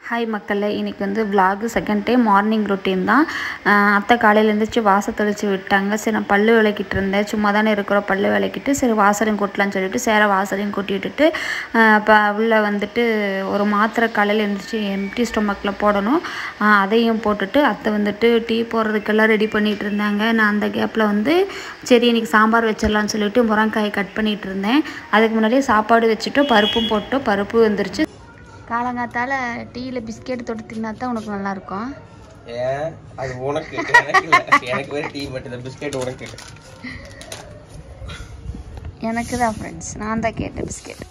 Hi மக்களே இன்றைக்கி வந்து vlog second day morning routine தான் அஹ் அத்தை காலையில் எழுந்திரிச்சு வாசல் தெளித்து விட்டாங்க சரி நான் பல்லு விளக்கிட்டு இருந்தேன் சும்மா தானே இருக்கிறோம் பல்லு விளக்கிட்டு சரி வாசலையும் கொட்டலான்னு சொல்லிட்டு சேர வாசலையும் கொட்டி விட்டுட்டு இப்போ உள்ள வந்துட்டு ஒரு மாத்திரை காலையில் எழுந்திரிச்சு எம்டி ஸ்டொமக்கில் போடணும் அஹ் அதையும் போட்டுட்டு அத்தை வந்துட்டு டீ போடுறதுக்கெல்லாம் ரெடி பண்ணிகிட்டு இருந்தாங்க நான் அந்த கேப்பில் வந்து சரி இன்றைக்கி சாம்பார் வச்சிடலான்னு சொல்லிட்டு முருங்காய் கட் பண்ணிகிட்டு இருந்தேன் அதுக்கு முன்னாடியே சாப்பாடு வச்சுட்டு பருப்பும் போட்டு பருப்பு வந்துருச்சு காலங்காத்தால டீயில் பிஸ்கெட் தொட்டு தின்னா தான் உனக்கு நல்லாயிருக்கும் ஏன் அது உனக்கு எனக்கு இல்ல எனக்கு வேற டீ மட்டும் பிஸ்கெட் உனக்கு எனக்கு தான் ஃப்ரெண்ட்ஸ் நான் தான் கேட்டேன் பிஸ்கெட்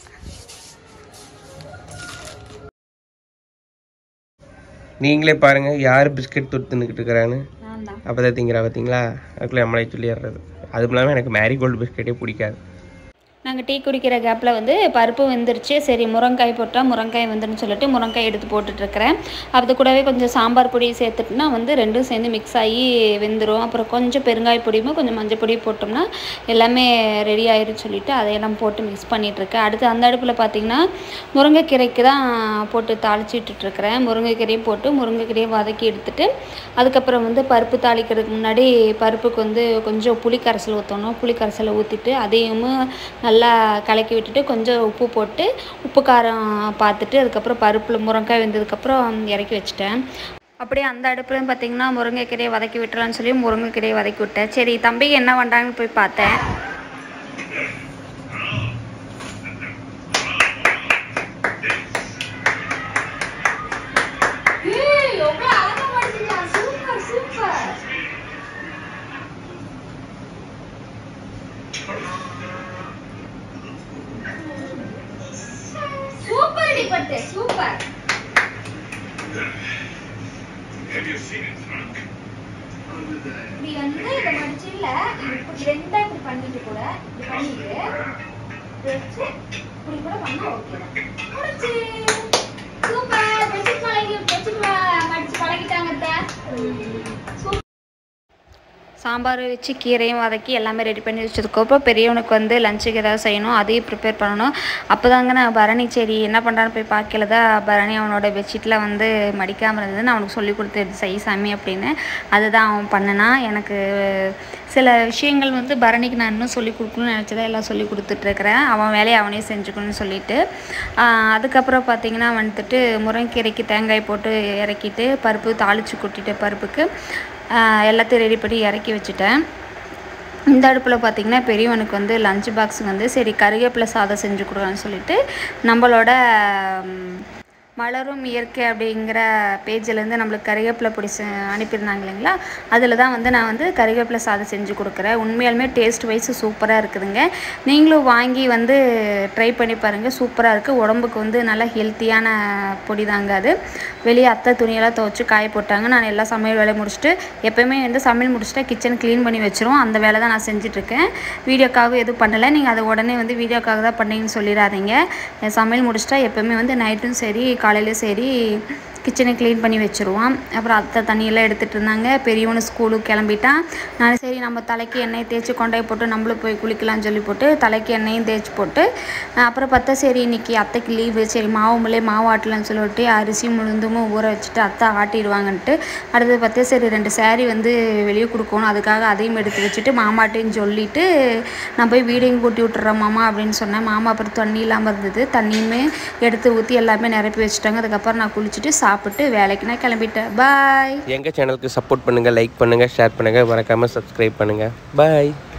நீங்களே பாருங்க யார் பிஸ்கெட் தொட்டு தின்னுக்கிட்டு இருக்கிறான்னு நான் தான் அப்பதான் திங்கிறா பார்த்தீங்களா அதுக்குள்ள நம்மளே சொல்லிடுறது அதுவும் இல்லாமல் எனக்கு மேரிகோல்டு பிஸ்கெட்டே பிடிக்காது நாங்கள் டீ குடிக்கிற கேப்பில் வந்து பருப்பு வெந்துருச்சு சரி முருங்காய் போட்டால் முருங்காய் வந்துன்னு சொல்லிட்டு முருங்காய் எடுத்து போட்டுட்ருக்கிறேன் அது கூடவே கொஞ்சம் சாம்பார் பொடி சேர்த்துட்டுனா வந்து ரெண்டும் சேர்ந்து மிக்ஸ் ஆகி வெந்துடும் அப்புறம் கொஞ்சம் பெருங்காய பொடியும் கொஞ்சம் மஞ்சள் பொடியும் போட்டோம்னா எல்லாமே ரெடி ஆயிரும் சொல்லிட்டு அதையெல்லாம் போட்டு மிக்ஸ் பண்ணிகிட்ருக்கேன் அடுத்து அந்த அடுப்பில் பார்த்தீங்கன்னா முருங்கைக்கீரைக்கு தான் போட்டு தாளிச்சிட்டுருக்கிறேன் முருங்கைக்கீரையும் போட்டு முருங்கைக்கீரையை வதக்கி எடுத்துட்டு அதுக்கப்புறம் வந்து பருப்பு தாளிக்கிறதுக்கு முன்னாடி பருப்புக்கு வந்து கொஞ்சம் புளி கரைசல் ஊற்றணும் புளி கரைசலை ஊற்றிட்டு அதையும் நல்லா கலக்கி விட்டுட்டு கொஞ்சம் உப்பு போட்டு உப்பு காரம் பார்த்துட்டு அதுக்கப்புறம் பருப்பில் முருங்காய் வெந்ததுக்கப்புறம் இறக்கி வச்சிட்டேன் அப்படியே அந்த அடுப்புலையும் பார்த்தீங்கன்னா முருங்கைக்கீரையை வதக்கி விட்டுலான்னு சொல்லி முருங்கைக்கீரையை வதக்கி விட்டேன் சரி தம்பிக்கு என்ன பண்ணுறாங்கன்னு போய் பார்த்தேன் சூப்பர் டிபட்டு சூப்பர் இப்படி வந்து இதை மடிச்சு இல்ல இது இப்படி ரெண்டா இப்படி பண்ணிட்டு கூட இப்படி பண்ணிட்டு இப்படி வச்சு இப்படி கூட பண்ணா ஓகே தான் முடிச்சு சூப்பர் வச்சு பழகி வச்சு மடிச்சு பழகிட்டாங்க அத்தை. சூப்பர் சாம்பார் வச்சு கீரையும் வதக்கி எல்லாமே ரெடி பண்ணி வச்சதுக்கப்புறம் பெரியவனுக்கு வந்து லஞ்சுக்கு ஏதாவது செய்யணும் அதையும் ப்ரிப்பேர் பண்ணணும் அப்போ தாங்க நான் பரணி சரி என்ன பண்ணுறான்னு போய் பார்க்கல தான் பரணி அவனோட பெட்ஷீட்டில் வந்து மடிக்காமல் இருந்தது நான் அவனுக்கு சொல்லி கொடுத்து செய் சாமி அப்படின்னு அதுதான் அவன் பண்ணினான் எனக்கு சில விஷயங்கள் வந்து பரணிக்கு நான் இன்னும் சொல்லி கொடுக்கணும்னு நினச்சதை எல்லாம் சொல்லி கொடுத்துட்ருக்கிறேன் அவன் வேலையை அவனே செஞ்சுக்கணும்னு சொல்லிட்டு ஆஹ் அதுக்கப்புறம் பார்த்தீங்கன்னா வந்துட்டு முருங்கைக்கீரைக்கு தேங்காய் போட்டு இறக்கிட்டு பருப்பு தாளித்து கொட்டிட்டு பருப்புக்கு ஆஹ் எல்லாத்தையும் ரெடி பண்ணி இறக்கி வச்சுட்டேன் இந்த அடுப்பில் பார்த்தீங்கன்னா பெரியவனுக்கு வந்து லஞ்ச் பாக்ஸ் வந்து சரி கருவேப்பிலை சாதம் செஞ்சு கொடுக்கலான்னு சொல்லிட்டு நம்மளோட ம், மலரும் இயற்கை அப்படிங்கிற பேஜ்லேருந்து நம்மளுக்கு கருவேப்பிலை பொடி செ- அனுப்பியிருந்தாங்க இல்லைங்களா அதில் தான் வந்து நான் வந்து கருவேப்பிலை சாதம் செஞ்சு கொடுக்குறேன் உண்மையாலுமே டேஸ்ட் வைஸ் சூப்பராக இருக்குதுங்க நீங்களும் வாங்கி வந்து ட்ரை பண்ணி பாருங்கள் சூப்பராக இருக்குது உடம்புக்கு வந்து நல்லா ஹெல்த்தியான பொடி தாங்க அது வெளியே அத்தை துணியெல்லாம் துவைச்சு காய போட்டாங்க நான் எல்லா சமையல் வேலையை முடிச்சுட்டு எப்போயுமே வந்து சமையல் முடிச்சுட்டா கிச்சன் க்ளீன் பண்ணி வச்சிரும் அந்த வேலை தான் நான் செஞ்சிட்ருக்கேன் வீடியோக்காக எதுவும் பண்ணலை நீங்கள் அதை உடனே வந்து வீடியோக்காக தான் பண்ணீங்கன்னு சொல்லிடாதீங்க என் சமையல் முடிச்சிட்டா எப்போயுமே வந்து நைட்டும் சரி காலையிலும் சரி கிச்சனை க்ளீன் பண்ணி வச்சுருவான் அப்புறம் அத்தை தண்ணியெல்லாம் எடுத்துகிட்டு இருந்தாங்க பெரியவனு ஸ்கூலுக்கு கிளம்பிட்டான் நான் சரி நம்ம தலைக்கு எண்ணெய் தேய்ச்சி கொண்டாய் போட்டு நம்மளும் போய் குளிக்கலாம்னு சொல்லி போட்டு தலைக்கு எண்ணெயும் தேய்ச்சி போட்டு அஹ் அப்புறம் பார்த்தா சரி இன்னைக்கு அத்தைக்கு லீவு சரி மாவு முல்லே மாவு ஆட்டலாம்னு சொல்லிட்டு அரிசி முழுந்தும் ஊற வச்சுட்டு அத்தை ஆட்டிடுவாங்கன்ட்டு அடுத்தது பார்த்தா சரி ரெண்டு saree வந்து வெளியே கொடுக்கணும் அதுக்காக அதையும் எடுத்து வச்சுட்டு மாமாட்டையும் சொல்லிட்டு நான் போய் வீடையும் கூட்டி விட்டுறேன் மாமா அப்படின்னு சொன்னேன் மாமா அப்புறம் தண்ணி இல்லாமல் இருந்தது தண்ணியுமே எடுத்து ஊற்றி எல்லாமே நிரப்பி வச்சுட்டாங்க அதுக்கப்புறம் நான் குளிச்சுட்டு சாப்பிட்டு வேலைக்கு நான் கிளம்பிட்டேன் பாய் எங்கள் சேனலுக்கு சப்போர்ட் பண்ணுங்கள் லைக் பண்ணுங்கள் ஷேர் பண்ணுங்கள் மறக்காமல் சப்ஸ்கிரைப் பண்ணுங்கள் பாய்